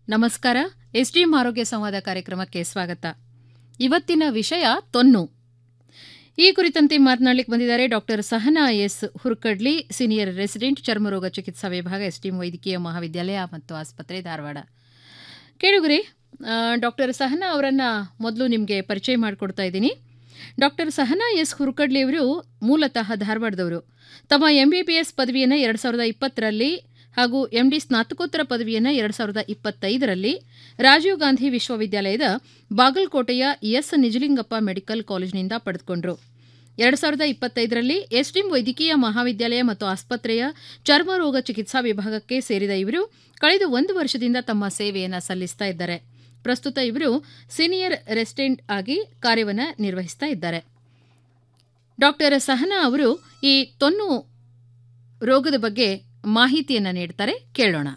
ನಮಸ್ಕಾರ ಎಸ್ಡಿಎಂ ಆರೋಗ್ಯ ಸಂವಾದ ಕಾರ್ಯಕ್ರಮಕ್ಕೆ ಸ್ವಾಗತ ಇವತ್ತಿನ ವಿಷಯ ತೊನ್ನು ಈ ಕುರಿತಂತೆ ಮಾತನಾಡಲಿಕ್ಕೆ ಬಂದಿದ್ದಾರೆ doctor Sahana S Hurkadli senior resident ಚರ್ಮರೋಗ ಚಿಕಿತ್ಸಾ ವಿಭಾಗ ಎಸ್ಡಿಎಂ ವೈದ್ಯಕೀಯ ಮಹಾವಿದ್ಯಾಲಯ ಮತ್ತು ಆಸ್ಪತ್ರೆ ಧಾರವಾಡ ಕೇಳುಗರಿ ಡಾಕ್ಟರ್ ಸಹನಾ ಅವರನ್ನು ಮೊದಲು ನಿಮಗೆ ಪರಿಚಯ ಮಾಡಿಕೊಡ್ತಾ ಇದ್ದೀನಿ ಡಾಕ್ಟರ್ ಸಹನಾ ಎಸ್ ಹುರ್ಕಡ್ಲಿ ಅವರು ಮೂಲತಃ ಧಾರವಾಡದವರು ತಮ್ಮ ಎಂ ಬಿ ಬಿ ಎಸ್ ಪದವಿಯನ್ನು ಎರಡು ಸಾವಿರದ ಇಪ್ಪತ್ತರಲ್ಲಿ ಹಾಗೂ ಎಂ ಡಿ ಸ್ನಾತಕೋತ್ತರ ಪದವಿಯನ್ನು ಎರಡು ಸಾವಿರದ ಇಪ್ಪತ್ತೈದರಲ್ಲಿ ರಾಜೀವ್ ಗಾಂಧಿ ವಿಶ್ವವಿದ್ಯಾಲಯದ ಬಾಗಲಕೋಟೆಯ ಎಸ್ ನಿಜಲಿಂಗಪ್ಪ ಮೆಡಿಕಲ್ ಕಾಲೇಜಿನಿಂದ ಪಡೆದುಕೊಂಡರು ಎರಡು ಸಾವಿರದ ಇಪ್ಪತ್ತೈದರಲ್ಲಿ ಎಸ್ಡಿಎಂ ವೈದ್ಯಕೀಯ ಮಹಾವಿದ್ಯಾಲಯ ಮತ್ತು ಆಸ್ಪತ್ರೆಯ ಚರ್ಮರೋಗ ಚಿಕಿತ್ಸಾ ವಿಭಾಗಕ್ಕೆ ಸೇರಿದ ಇವರು ಕಳೆದ ಒಂದು ವರ್ಷದಿಂದ ತಮ್ಮ ಸೇವೆಯನ್ನು ಸಲ್ಲಿಸ್ತಾ ಇದ್ದಾರೆ ಪ್ರಸ್ತುತ ಇವರು ಸೀನಿಯರ್ ರೆಸಿಡೆಂಟ್ ಆಗಿ ಕಾರ್ಯವನ್ನು ನಿರ್ವಹಿಸ್ತಾ ಇದ್ದಾರೆ ಡಾಕ್ಟರ್ ಸಹನಾ ಅವರು ಈ ತೊನ್ನು ರೋಗದ ಬಗ್ಗೆ ಮಾಹಿತಿಯನ್ನು ನೀಡ್ತಾರೆ ಕೇಳೋಣ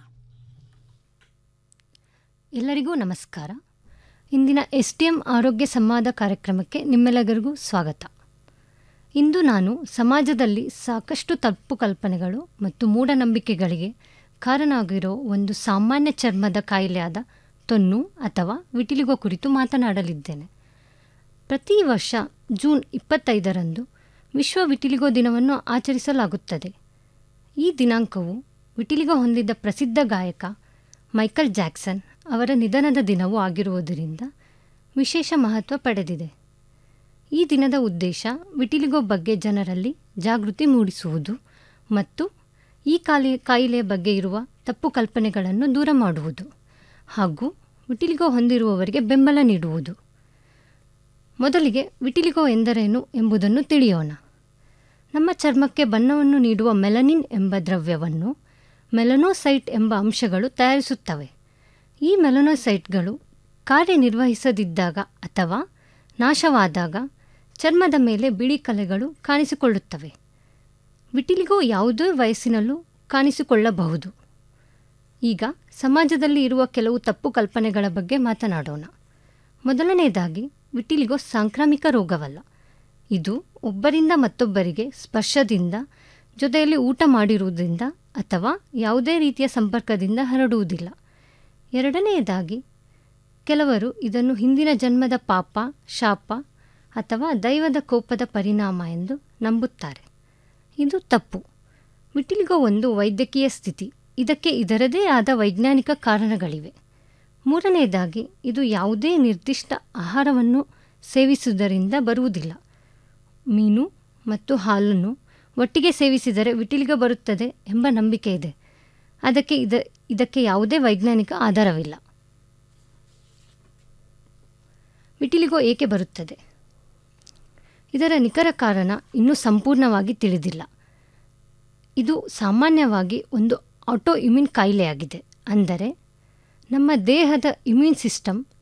ಎಲ್ಲರಿಗೂ ನಮಸ್ಕಾರ ಇಂದಿನ ಎಸ್ ಡಿ ಎಂ ಆರೋಗ್ಯ ಸಂವಾದ ಕಾರ್ಯಕ್ರಮಕ್ಕೆ ನಿಮ್ಮೆಲ್ಲರಿಗೂ ಸ್ವಾಗತ ಇಂದು ನಾನು ಸಮಾಜದಲ್ಲಿ ಸಾಕಷ್ಟು ತಪ್ಪು ಕಲ್ಪನೆಗಳು ಮತ್ತು ಮೂಢನಂಬಿಕೆಗಳಿಗೆ ಕಾರಣ ಆಗಿರೋ ಒಂದು ಸಾಮಾನ್ಯ ಚರ್ಮದ ಕಾಯಿಲೆಯಾದ ತೊನ್ನು ಅಥವಾ ವಿಟಿಲಿಗೋ ಕುರಿತು ಮಾತನಾಡಲಿದ್ದೇನೆ ಪ್ರತಿ ವರ್ಷ ಜೂನ್ ಇಪ್ಪತ್ತೈದರಂದು ವಿಶ್ವ ವಿಟಿಲಿಗೋ ದಿನವನ್ನು ಆಚರಿಸಲಾಗುತ್ತದೆ ಈ ದಿನಾಂಕವು ವಿಟಿಲಿಗೋ ಹೊಂದಿದ್ದ ಪ್ರಸಿದ್ಧ ಗಾಯಕ ಮೈಕಲ್ ಜಾಕ್ಸನ್ ಅವರ ನಿಧನದ ದಿನವೂ ಆಗಿರುವುದರಿಂದ ವಿಶೇಷ ಮಹತ್ವ ಪಡೆದಿದೆ ಈ ದಿನದ ಉದ್ದೇಶ ವಿಟಿಲಿಗೋ ಬಗ್ಗೆ ಜನರಲ್ಲಿ ಜಾಗೃತಿ ಮೂಡಿಸುವುದು ಮತ್ತು ಈ ಕಾಲಿ ಕಾಯಿಲೆಯ ಬಗ್ಗೆ ಇರುವ ತಪ್ಪು ಕಲ್ಪನೆಗಳನ್ನು ದೂರ ಮಾಡುವುದು ಹಾಗೂ ವಿಟಿಲಿಗೋ ಹೊಂದಿರುವವರಿಗೆ ಬೆಂಬಲ ನೀಡುವುದು ಮೊದಲಿಗೆ ವಿಟಿಲಿಗೋ ಎಂದರೇನು ಎಂಬುದನ್ನು ತಿಳಿಯೋಣ ನಮ್ಮ ಚರ್ಮಕ್ಕೆ ಬಣ್ಣವನ್ನು ನೀಡುವ ಮೆಲನಿನ್ ಎಂಬ ದ್ರವ್ಯವನ್ನು ಮೆಲನೋಸೈಟ್ ಎಂಬ ಅಂಶಗಳು ತಯಾರಿಸುತ್ತವೆ ಈ ಮೆಲನೋಸೈಟ್ಗಳು ಕಾರ್ಯನಿರ್ವಹಿಸದಿದ್ದಾಗ ಅಥವಾ ನಾಶವಾದಾಗ ಚರ್ಮದ ಮೇಲೆ ಬಿಳಿ ಕಲೆಗಳು ಕಾಣಿಸಿಕೊಳ್ಳುತ್ತವೆ ವಿಟಿಲಿಗೋ ಯಾವುದೇ ವಯಸ್ಸಿನಲ್ಲೂ ಕಾಣಿಸಿಕೊಳ್ಳಬಹುದು ಈಗ ಸಮಾಜದಲ್ಲಿ ಇರುವ ಕೆಲವು ತಪ್ಪು ಕಲ್ಪನೆಗಳ ಬಗ್ಗೆ ಮಾತನಾಡೋಣ ಮೊದಲನೆಯದಾಗಿ ವಿಟಿಲಿಗೋ ಸಾಂಕ್ರಾಮಿಕ ರೋಗವಲ್ಲ ಇದು ಒಬ್ಬರಿಂದ ಮತ್ತೊಬ್ಬರಿಗೆ ಸ್ಪರ್ಶದಿಂದ ಜೊತೆಯಲ್ಲಿ ಊಟ ಮಾಡಿರುವುದರಿಂದ ಅಥವಾ ಯಾವುದೇ ರೀತಿಯ ಸಂಪರ್ಕದಿಂದ ಹರಡುವುದಿಲ್ಲ ಎರಡನೆಯದಾಗಿ ಕೆಲವರು ಇದನ್ನು ಹಿಂದಿನ ಜನ್ಮದ ಪಾಪ ಶಾಪ ಅಥವಾ ದೈವದ ಕೋಪದ ಪರಿಣಾಮ ಎಂದು ನಂಬುತ್ತಾರೆ ಇದು ತಪ್ಪು ವಿಟಿಲಿಗೋ ಒಂದು ವೈದ್ಯಕೀಯ ಸ್ಥಿತಿ ಇದಕ್ಕೆ ಇದರದೇ ಆದ ವೈಜ್ಞಾನಿಕ ಕಾರಣಗಳಿವೆ ಮೂರನೆಯದಾಗಿ ಇದು ಯಾವುದೇ ನಿರ್ದಿಷ್ಟ ಆಹಾರವನ್ನು ಸೇವಿಸುವುದರಿಂದ ಬರುವುದಿಲ್ಲ ಮೀನು ಮತ್ತು ಹಾಲನ್ನು ಒಟ್ಟಿಗೆ ಸೇವಿಸಿದರೆ ವಿಟಿಲಿಗೋ ಬರುತ್ತದೆ ಎಂಬ ನಂಬಿಕೆ ಇದೆ ಅದಕ್ಕೆ ಇದ ಇದಕ್ಕೆ ಯಾವುದೇ ವೈಜ್ಞಾನಿಕ ಆಧಾರವಿಲ್ಲ ವಿಟಿಲಿಗೋ ಏಕೆ ಬರುತ್ತದೆ ಇದರ ನಿಖರ ಕಾರಣ ಇನ್ನೂ ಸಂಪೂರ್ಣವಾಗಿ ತಿಳಿದಿಲ್ಲ ಇದು ಸಾಮಾನ್ಯವಾಗಿ ಒಂದು ಆಟೋ ಇಮ್ಯೂನ್ ಕಾಯಿಲೆಯಾಗಿದೆ ಅಂದರೆ ನಮ್ಮ ದೇಹದ ಇಮ್ಯೂನ್ ಸಿಸ್ಟಮ್